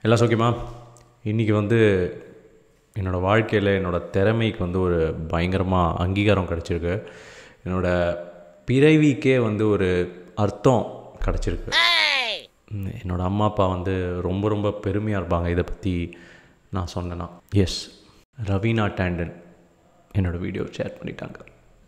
எல்லாம் ஓகேம்மா இன்றைக்கி வந்து என்னோடய வாழ்க்கையில் என்னோடய திறமைக்கு வந்து ஒரு பயங்கரமாக அங்கீகாரம் கிடச்சிருக்கு என்னோடய பிறவிக்கே வந்து ஒரு அர்த்தம் கிடச்சிருக்கு ம், என்னோட அம்மா அப்பா வந்து ரொம்ப ரொம்ப பெருமையாக இருப்பாங்க இதை பற்றி நான் சொன்னேன்னா எஸ் ரவீனா டேண்டன் என்னோடய வீடியோ ஷேர் பண்ணிட்டாங்க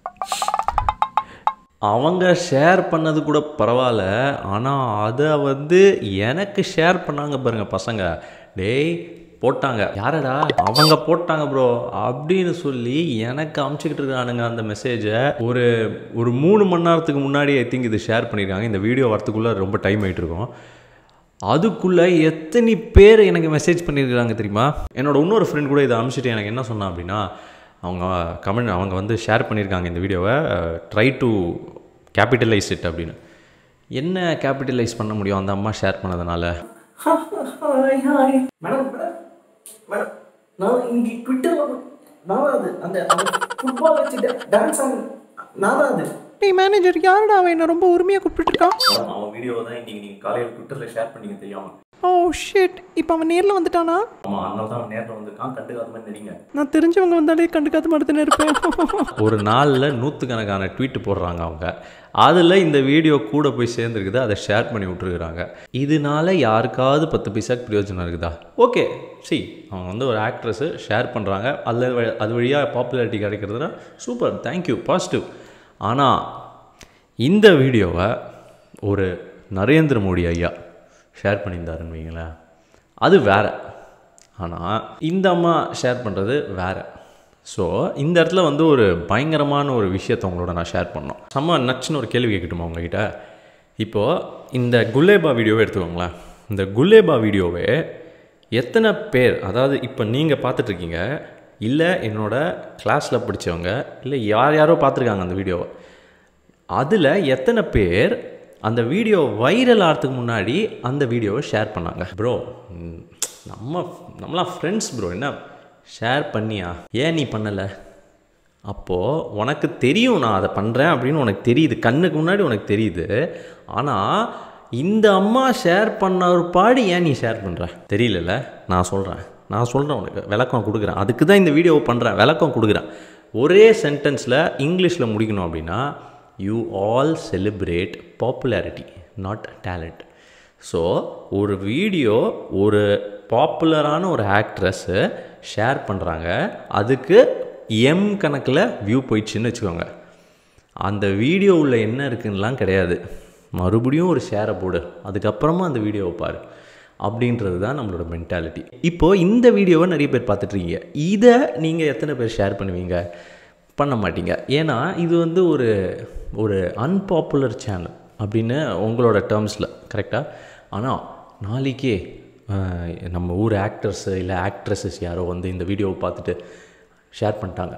அவங்க ஷேர் பண்ணது கூட பரவாயில்ல ஆனால் அதை வந்து எனக்கு ஷேர் பண்ணாங்க பாருங்க பசங்க டேய் போட்டாங்க யாரடா அவங்க போட்டாங்க ப்ரோ அப்படின்னு சொல்லி எனக்கு அமுச்சுக்கிட்டு இருக்கானுங்க அந்த மெசேஜை ஒரு ஒரு மூணு மணி நேரத்துக்கு முன்னாடி ஐ திங்க் இது ஷேர் பண்ணியிருக்காங்க இந்த வீடியோ வரத்துக்குள்ளே ரொம்ப டைம் ஆகிட்டு இருக்கும் அதுக்குள்ளே எத்தனை பேர் எனக்கு மெசேஜ் பண்ணியிருக்காங்க தெரியுமா என்னோட இன்னொரு ஃப்ரெண்ட் கூட இதை அனுப்பிச்சிட்டு எனக்கு என்ன சொன்னா அப்படின்னா அவங்க கமெண்ட் அவங்க வந்து ஷேர் பண்ணியிருக்காங்க இந்த வீடியோவை ட்ரை டு கேபிட்டலைஸ் இட் அப்படின்னு என்ன கேபிட்டலைஸ் பண்ண முடியும் அந்த அம்மா ஷேர் பண்ணதுனால hi hi madam madam madam நான் இங்கே ட்விட்டரில் நான் தான் அது அந்த ஃபுட்பால் வச்சு டான்ஸ் ஆன் நான் தான் அது டேய் மேனேஜர் யாருடா அவன் என்ன ரொம்ப உரிமையாக கூப்பிட்டுருக்கான் அவன் வீடியோவை தான் இன்றைக்கி நீங்கள் காலையில் ட்விட்டரில் ஷேர் பண்ணிங்க தெரியாமல் ஓ ஷிட் இப்போ அவன் நேரில் வந்துட்டானா ஆமாம் அதனால தான் அவன் நேரில் வந்திருக்கான் கண்டுக்காத மாதிரி தெரியுங்க நான் தெரிஞ்சவங்க வந்தாலே கண்டுக்காத மாதிரி இருப்பேன் ஒரு நாளில் நூற்றுக்கணக்கான ட்வீட் போடுறாங்க அவங்க அதில் இந்த வீடியோ கூட போய் சேர்ந்துருக்குது அதை ஷேர் பண்ணி விட்ருக்குறாங்க இதனால யாருக்காவது பத்து பைசாக்கு பிரயோஜனம் இருக்குதா ஓகே சி அவங்க வந்து ஒரு ஆக்ட்ரஸு ஷேர் பண்ணுறாங்க அதில் வ- அது வழியாக பாப்புலாரிட்டி கிடைக்கிறதுனா சூப்பர் தேங்க்யூ பாசிட்டிவ் ஆனால் இந்த வீடியோவை ஒரு நரேந்திர மோடி ஐயா ஷேர் பண்ணியிருந்தாருன்னு வைங்களேன் அது வேற ஆனால் இந்த அம்மா ஷேர் பண்ணுறது வேற ஸோ இந்த இடத்துல வந்து ஒரு பயங்கரமான ஒரு விஷயத்தை உங்களோட நான் ஷேர் பண்ணோம் செம்ம நச்சுன்னு ஒரு கேள்வி கேட்கட்டுமா உங்ககிட்ட இப்போது இந்த குலேபா வீடியோவை எடுத்துக்கோங்களேன் இந்த குலேபா வீடியோவே எத்தனை பேர் அதாவது இப்போ நீங்கள் பார்த்துட்ருக்கீங்க இல்லை என்னோட கிளாஸில் படித்தவங்க இல்லை யார் யாரோ பார்த்துருக்காங்க அந்த வீடியோவை அதில் எத்தனை பேர் அந்த வீடியோ வைரல் ஆகிறதுக்கு முன்னாடி அந்த வீடியோவை ஷேர் பண்ணாங்க ப்ரோ நம்ம நம்மளாம் ஃப்ரெண்ட்ஸ் ப்ரோ என்ன ஷேர் பண்ணியா ஏன் நீ பண்ணலை அப்போது உனக்கு தெரியும் நான் அதை பண்ணுறேன் அப்படின்னு உனக்கு தெரியுது கண்ணுக்கு முன்னாடி உனக்கு தெரியுது ஆனால் இந்த அம்மா ஷேர் பண்ண ஒரு பாடி ஏன் நீ ஷேர் பண்ணுற தெரியலல்ல நான் சொல்கிறேன் நான் சொல்கிறேன் உனக்கு விளக்கம் கொடுக்குறேன் அதுக்கு தான் இந்த வீடியோவை பண்ணுறேன் விளக்கம் கொடுக்குறேன் ஒரே சென்டென்ஸில் இங்கிலீஷில் முடிக்கணும் அப்படின்னா you all celebrate popularity not talent so ஒரு வீடியோ ஒரு பாப்புலரான ஒரு ஆக்ட்ரஸ்ஸு ஷேர் பண்ணுறாங்க அதுக்கு எம் கணக்கில் வியூ போயிடுச்சுன்னு வச்சுக்கோங்க அந்த வீடியோவில் என்ன இருக்குன்னெலாம் கிடையாது மறுபடியும் ஒரு ஷேரை போடு அதுக்கப்புறமா அந்த வீடியோவை பாரு அப்படின்றது தான் நம்மளோட மென்டாலிட்டி இப்போது இந்த வீடியோவை நிறைய பேர் பார்த்துட்ருக்கீங்க இதை நீங்கள் எத்தனை பேர் ஷேர் பண்ணுவீங்க பண்ண மாட்டீங்க ஏன்னா இது வந்து ஒரு ஒரு அன்பாப்புலர் சேனல் அப்படின்னு உங்களோட டேர்ம்ஸில் கரெக்டாக ஆனால் நாளைக்கே ஆஹ், நம்ம ஊர் ஆக்டர்ஸு இல்லை ஆக்ட்ரஸஸ் யாரோ வந்து இந்த வீடியோவை பார்த்துட்டு ஷேர் பண்ணிட்டாங்க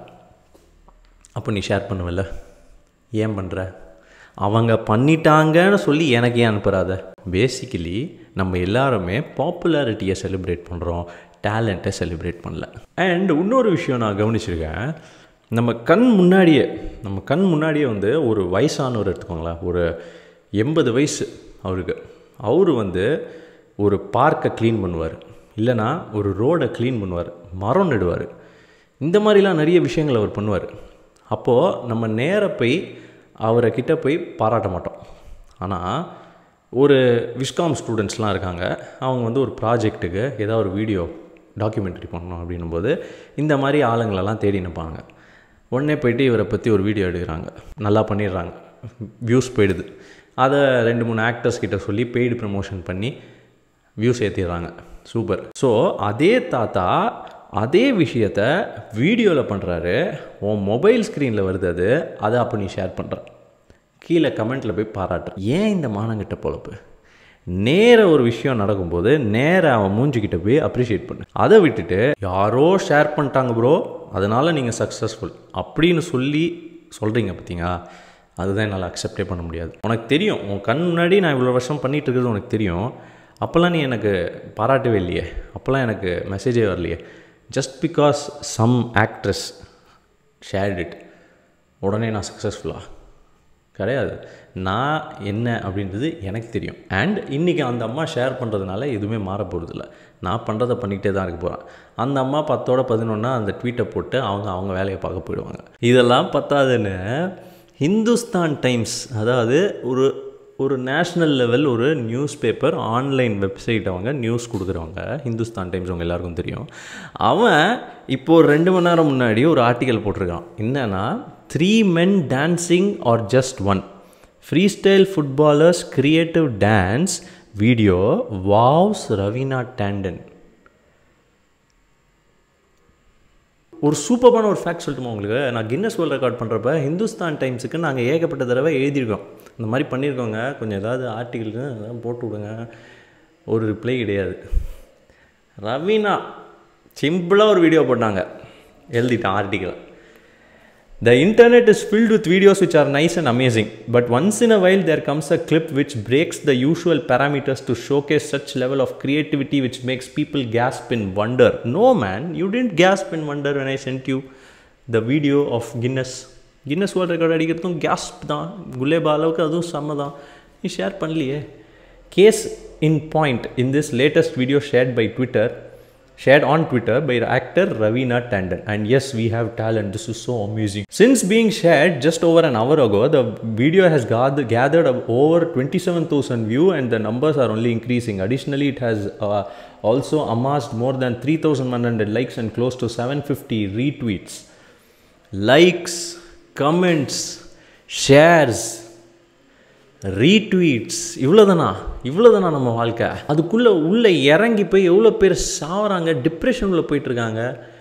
அப்போ நீ ஷேர் பண்ணுவல்ல ஏன் பண்ணுற அவங்க பண்ணிட்டாங்கன்னு சொல்லி எனக்கு ஏன் அனுப்புகிறாத பேசிக்கலி நம்ம எல்லாருமே பாப்புலாரிட்டியை செலிப்ரேட் பண்ணுறோம் டேலண்ட்டை செலிப்ரேட் பண்ணல அண்ட் இன்னொரு விஷயம் நான் கவனிச்சிருக்கேன் நம்ம கண் முன்னாடியே நம்ம கண் முன்னாடியே வந்து ஒரு வயசானவர் எடுத்துக்கோங்களேன் ஒரு எண்பது வயசு அவருக்கு அவர் வந்து ஒரு பார்க்கை க்ளீன் பண்ணுவார் இல்லைனா ஒரு ரோடை க்ளீன் பண்ணுவார் மரம் நடுவார் இந்த மாதிரிலாம் நிறைய விஷயங்கள் அவர் பண்ணுவார் அப்போது நம்ம நேர போய் அவரை கிட்ட போய் பாராட்ட மாட்டோம் ஆனால் ஒரு விஸ்காம் ஸ்டூடெண்ட்ஸ்லாம் இருக்காங்க அவங்க வந்து ஒரு ப்ராஜெக்ட்டுக்கு ஏதாவது ஒரு வீடியோ டாக்குமெண்ட்ரி பண்ணணும் அப்படின்னும் போது இந்த மாதிரி ஆளுங்களெல்லாம் தேடி நிற்பாங்க உடனே போயிட்டு இவரை பற்றி ஒரு வீடியோ எடுக்கிறாங்க நல்லா பண்ணிடுறாங்க வியூஸ் போயிடுது அதை ரெண்டு மூணு ஆக்டர்ஸ் கிட்ட சொல்லி பெய்டு ப்ரமோஷன் பண்ணி வியூஸ் ஏற்றிடுறாங்க சூப்பர் ஸோ அதே தாத்தா அதே விஷயத்த வீடியோவில் பண்ணுறாரு உன் மொபைல் ஸ்க்ரீனில் வருது அது அதை அப்போ நீ ஷேர் பண்ணுற கீழே கமெண்ட்டில் போய் பாராட்டுற ஏன் இந்த மானங்கிட்ட பொழப்பு நேர ஒரு விஷயம் நடக்கும்போது நேர அவன் மூஞ்சிக்கிட்ட போய் அப்ரிஷியேட் பண்ணு அதை விட்டுட்டு யாரோ ஷேர் பண்ணிட்டாங்க ப்ரோ அதனால் நீங்கள் சக்ஸஸ்ஃபுல் அப்படின்னு சொல்லி சொல்கிறீங்க பார்த்தீங்களா அதுதான் என்னால் அக்செப்டே பண்ண முடியாது உனக்கு தெரியும் உன் கண் முன்னாடி நான் இவ்வளோ வருஷம் பண்ணிட்டு இருக்கிறது உனக்கு தெரியும் அப்போல்லாம் நீ எனக்கு பாராட்டவே இல்லையே அப்போல்லாம் எனக்கு மெசேஜே வரலையே just because some actress shared it உடனே நான் சக்ஸஸ்ஃபுல்லாக கிடையாது நான் என்ன அப்படின்றது எனக்கு தெரியும் அண்ட் இன்றைக்கி அந்த அம்மா ஷேர் பண்ணுறதுனால எதுவுமே மாற போகிறதில்ல நான் பண்ணுறதை பண்ணிக்கிட்டே தான் இருக்க போகிறேன் அந்த அம்மா பத்தோட பதினொன்னா அந்த ட்வீட்டை போட்டு அவங்க அவங்க வேலையை பார்க்க போயிடுவாங்க இதெல்லாம் பத்தாதுன்னு ஹிந்துஸ்தான் டைம்ஸ் அதாவது ஒரு ஒரு நேஷ்னல் லெவல் ஒரு நியூஸ் பேப்பர் ஆன்லைன் வெப்சைட் அவங்க நியூஸ் கொடுக்குறவங்க ஹிந்துஸ்தான் டைம்ஸ் அவங்க எல்லாருக்கும் தெரியும் அவன் இப்போ ஒரு ரெண்டு மணி நேரம் முன்னாடி ஒரு ஆர்டிக்கல் போட்டிருக்கான் என்னன்னா three men dancing are just one freestyle footballers creative dance video wows Raveena Tandon ஒரு சூப்பரான ஒரு ஃபேக்ட் சொல்லட்டுமா உங்களுக்கு நான் கின்னஸ் வேர்ல்ட் ரெக்கார்ட் பண்ணுறப்ப ஹிந்துஸ்தான் டைம்ஸுக்கு நாங்கள் ஏகப்பட்ட தடவை எழுதியிருக்கோம் இந்த மாதிரி பண்ணியிருக்கோங்க கொஞ்சம் ஏதாவது ஆர்டிகிளுக்கு அதெல்லாம் போட்டு விடுங்க ஒரு ரிப்ளை கிடையாது ரவீனா சிம்பிளாக ஒரு வீடியோ போட்டாங்க எழுதிட்டேன் ஆர்டிக்கலை The internet is filled with videos which are nice and amazing, but once in a while there comes a clip which breaks the usual parameters to showcase such level of creativity which makes people gasp in wonder. No man, you didn't gasp in wonder when I sent you the video of Guinness. Guinness world record அடிக்கிறதும் கேஸ்ப் தான் குலேபா அளவுக்கு அதுவும் செம்ம தான் நீ share பண்ணலையே case in point in this latest video shared by Twitter shared on Twitter by actor Ravina Tandon. And yes, we have talent. This is so amazing. Since being shared just over an hour ago, the video has gathered, gathered up over 27,000 view and the numbers are only increasing. Additionally, it has uh, also amassed more than 3,100 likes and close to 750 retweets. Likes, comments, shares, retweets இவ்வளோதானா இவ்வளோதானா நம்ம வாழ்க்கை அதுக்குள்ளே உள்ளே இறங்கி போய் எவ்வளோ பேர் சாவறாங்க டிப்ரெஷனுக்குள்ளே போயிட்டுருக்காங்க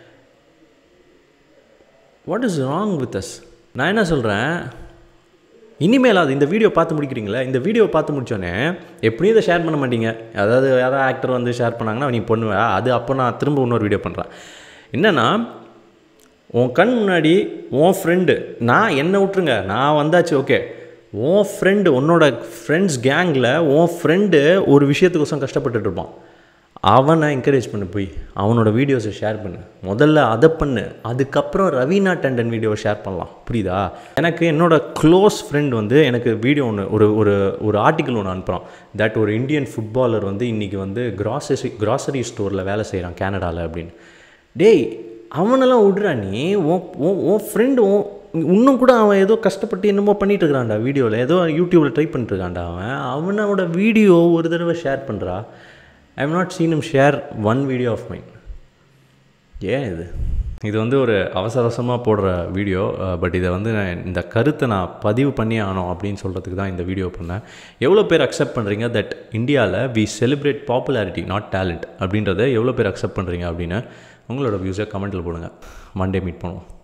what is wrong with us நான் என்ன சொல்கிறேன் இனிமேல் அது இந்த வீடியோ பார்த்து முடிக்கிறீங்களா இந்த வீடியோ பார்த்து முடிச்சோடனே எப்படியும் இதை ஷேர் பண்ண மாட்டீங்க அதாவது யாராவது ஆக்டர் வந்து ஷேர் பண்ணாங்கன்னா நீ பண்ணுவ அது அப்போ நான் திரும்ப இன்னொரு வீடியோ பண்ணுறேன் என்னென்னா உன் கண் முன்னாடி உன் ஃப்ரெண்டு நான் என்னை விட்டுருங்க நான் வந்தாச்சு ஓகே உன் ஃப்ரெண்டு உன்னோட ஃப்ரெண்ட்ஸ் கேங்கில் உன் ஃப்ரெண்டு ஒரு விஷயத்துக்கோசம் கஷ்டப்பட்டுட்டு இருப்பான் அவனை என்கரேஜ் பண்ணு போய் அவனோட வீடியோஸை ஷேர் பண்ணு முதல்ல அதை பண்ணு அதுக்கப்புறம் ரவீனா டண்டன் வீடியோவை ஷேர் பண்ணலாம் புரியுதா எனக்கு என்னோட க்ளோஸ் ஃப்ரெண்ட் வந்து எனக்கு வீடியோ ஒன்று ஒரு ஒரு ஒரு ஆர்டிக்கல் ஒன்று அனுப்புகிறான் தட் ஒரு இந்தியன் ஃபுட்பாலர் வந்து இன்றைக்கி வந்து கிராசரி கிராசரி ஸ்டோரில் வேலை செய்கிறான் கேனடாவில் அப்படின்னு டேய் அவனெல்லாம் விட்றா நீ உன் உன் ஃப்ரெண்டு இன்னும் கூட அவன் ஏதோ கஷ்டப்பட்டு என்னமோ பண்ணிட்டு இருக்கிறான்டா வீடியோவில் ஏதோ யூடியூப்பில் ட்ரை பண்ணிட்டு இருக்கான்டா அவன் அவனோட வீடியோ ஒரு தடவை ஷேர் பண்ணுறா I am not seen I'm share one video of mine ஏன் இது இது வந்து ஒரு அவசர அவசரமாக போடுற வீடியோ பட் இதை வந்து நான் இந்த கருத்தை நான் பதிவு பண்ணி ஆனோம் அப்படின்னு சொல்கிறதுக்கு தான் இந்த வீடியோ பண்ணேன் எவ்வளோ பேர் அக்செப்ட் பண்ணுறீங்க தட் இந்தியாவில் we celebrate popularity not talent அப்படின்றத எவ்வளோ பேர் அக்செப்ட் பண்ணுறீங்க அப்படின்னு உங்களோட வியூஸை கமெண்ட்டில் போடுங்க மண்டே மீட் பண்ணுவோம்